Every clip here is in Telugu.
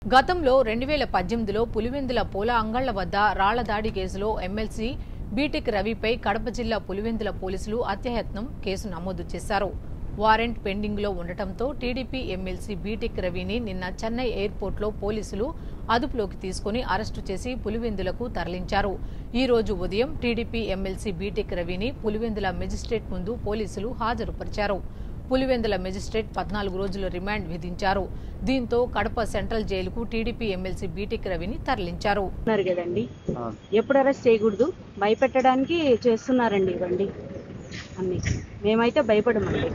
గతంలో రెండు వేల పద్దెనిమిదిలో పులివెందుల పూల అంగళ్ల వద్ద రాళ్ల దాడి కేసులో ఎమ్మెల్సీ బీటెక్ రవిపై కడప జిల్లా పులివెందుల పోలీసులు హత్యాయత్నం కేసు నమోదు చేశారు వారెంట్ పెండింగ్లో ఉండటంతో టీడీపీ ఎమ్మెల్సీ బీటెక్ రవిని నిన్న చెన్నై ఎయిర్పోర్ట్లో పోలీసులు అదుపులోకి తీసుకుని అరెస్టు చేసి పులివెందులకు తరలించారు ఈ రోజు ఉదయం టీడీపీ ఎమ్మెల్సీ బీటెక్ రవిని పులివెందుల మెజిస్ట్రేట్ ముందు పోలీసులు హాజరుపరిచారు పులివెందుల మెజిస్ట్రేట్ పద్నాలుగు రోజుల రిమాండ్ విధించారు దీంతో కడప సెంట్రల్ జైలుకు టీడీపీ ఎమ్మెల్సీ బీటెక్ రవిని తరలించారు ఉన్నారు కదండి ఎప్పుడు అరెస్ట్ చేయకూడదు భయపెట్టడానికి చేస్తున్నారండి ఇవ్వండి అన్ని మేమైతే భయపడమండి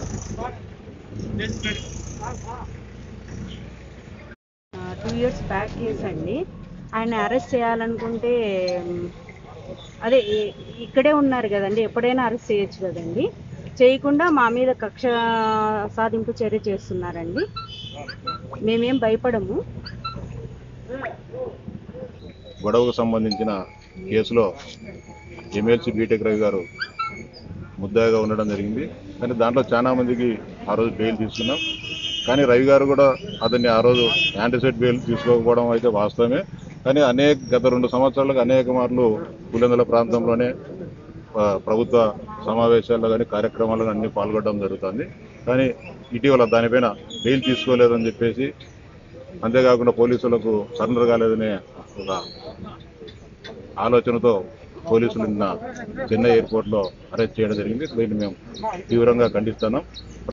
టూ ఇయర్స్ బ్యాక్ కేసు అండి ఆయన అరెస్ట్ చేయాలనుకుంటే మ్, అదే ఈ- ఇక్కడే ఉన్నారు కదండి ఎప్పుడైనా అరెస్ట్ చేయొచ్చు కదండి చేయకుండా మా మీద కక్ష సాధింపు చర్య చేస్తున్నారండి మేమేం భయపడము గొడవకు సంబంధించిన కేసులో ఎమ్మెల్సీ బీటెక్ రవి గారు ముద్దాయిగా ఉండడం జరిగింది కానీ దాంట్లో చాలా మందికి ఆ రోజు బెయిల్ తీసుకున్నాం కానీ రవి గారు కూడా అతన్ని ఆ రోజు యాంటిసైడ్ బెయిల్ తీసుకోకపోవడం అయితే వాస్తవమే కానీ అనేక గత రెండు సంవత్సరాలుగా అనేక మార్లు పులిందల ప్రాంతంలోనే ఆ, ప్రభుత్వ సమావేశాల్లో కానీ కార్యక్రమాల్లో కానీ అన్ని పాల్గొనడం జరుగుతుంది కానీ ఇటీవల దానిపైన బెయిల్ తీసుకోలేదని చెప్పేసి అంతేకాకుండా పోలీసులకు సరెండర్ కాలేదనే ఒక ఆలోచనతో పోలీసులు నిన్న చెన్నై ఎయిర్పోర్ట్లో అరెస్ట్ చేయడం జరిగింది దీన్ని మేము తీవ్రంగా ఖండిస్తున్నాం